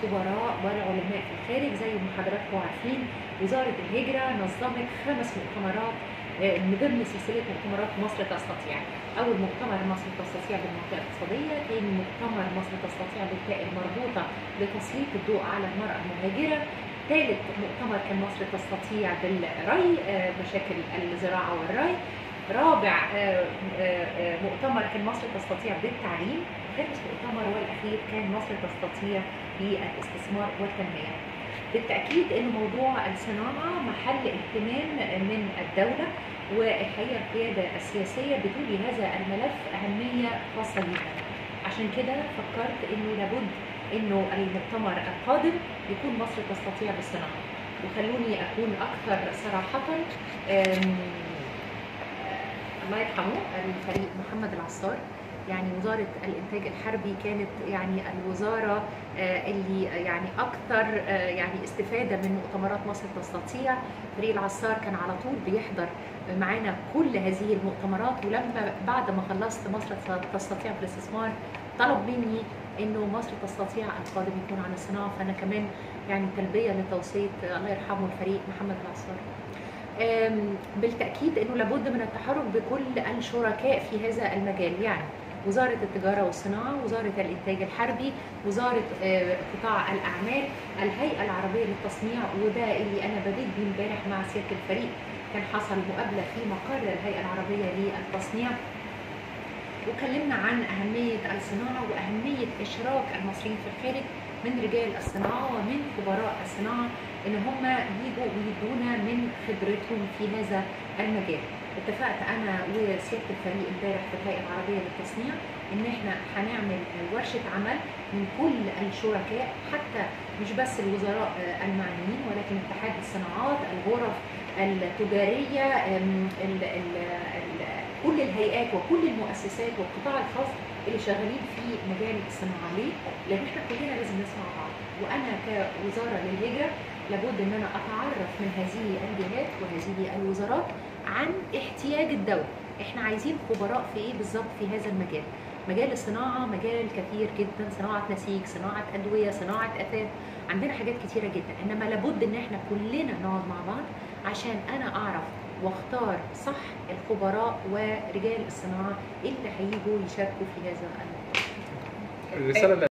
خبراء والعلماء في الخارج زي ما حضراتكم عارفين وزاره الهجره نظمت خمس مؤتمرات آه، من ضمن سلسله مؤتمرات مصر تستطيع اول مؤتمر مصر تستطيع بالمنطقه الاقتصاديه ثاني مؤتمر مصر تستطيع بالتاء المربوطه لتسليط الضوء على المراه المهاجره ثالث مؤتمر كان مصر تستطيع بالري آه، مشاكل الزراعه والري رابع آه، آه، آه، مؤتمر كان مصر تستطيع بالتعليم خامس مؤتمر والاخير كان مصر تستطيع بالاستثمار والتنميه بالتاكيد ان موضوع الصناعه محل اهتمام من الدوله والحقيقه القياده السياسيه بتولي هذا الملف اهميه خاصه جدا عشان كده فكرت انه لابد انه المؤتمر القادم يكون مصر تستطيع بالصناعه وخلوني اكون اكثر صراحه أم، الله يرحمه الفريق محمد العصار يعني وزارة الإنتاج الحربي كانت يعني الوزارة آه، اللي يعني أكثر آه، يعني استفادة من مؤتمرات مصر تستطيع فريق العصار كان على طول بيحضر معانا كل هذه المؤتمرات ولما بعد ما خلصت مصر تستطيع في الاستثمار طلب مني انه مصر تستطيع القادم يكون عن الصناعه فانا كمان يعني تلبيه لتوصيه الله يرحمه الفريق محمد العصار. آم، بالتاكيد انه لابد من التحرك بكل الشركاء في هذا المجال يعني وزاره التجاره والصناعه، وزاره الانتاج الحربي، وزاره آه، قطاع الاعمال، الهيئه العربيه للتصنيع وده اللي انا بديت بيه امبارح مع سياده الفريق كان حصل مقابله في مقر الهيئه العربيه للتصنيع وكلمنا عن أهمية الصناعة وأهمية إشراك المصريين في الخارج من رجال الصناعة ومن خبراء الصناعة إن هم يجوا ويدونا من خبرتهم في هذا المجال. اتفقت أنا وسيادة الفريق امبارح في الهيئة العربية للتصنيع إن إحنا هنعمل ورشة عمل من كل الشركاء حتى مش بس الوزراء آه، المعنيين ولكن اتحاد الصناعات، الغرف التجارية، آم، ال- ال- ال- كل الهيئات وكل المؤسسات والقطاع الخاص اللي شغالين في مجال الصناعه ليه؟ لان احنا كلنا لازم نسمع بعض وانا كوزاره للهجره لابد ان انا اتعرف من هذه الجهات وهذه الوزارات عن احتياج الدوله احنا عايزين خبراء في ايه بالظبط في هذا المجال مجال الصناعه مجال كثير جدا صناعه نسيج صناعه ادويه صناعه اثاث عندنا حاجات كتيره جدا انما لابد ان احنا كلنا نقعد مع بعض عشان انا اعرف واختار صح الخبراء ورجال الصناعه اللي هيجوا يشاركوا في هذا الموضوع الرساله اللي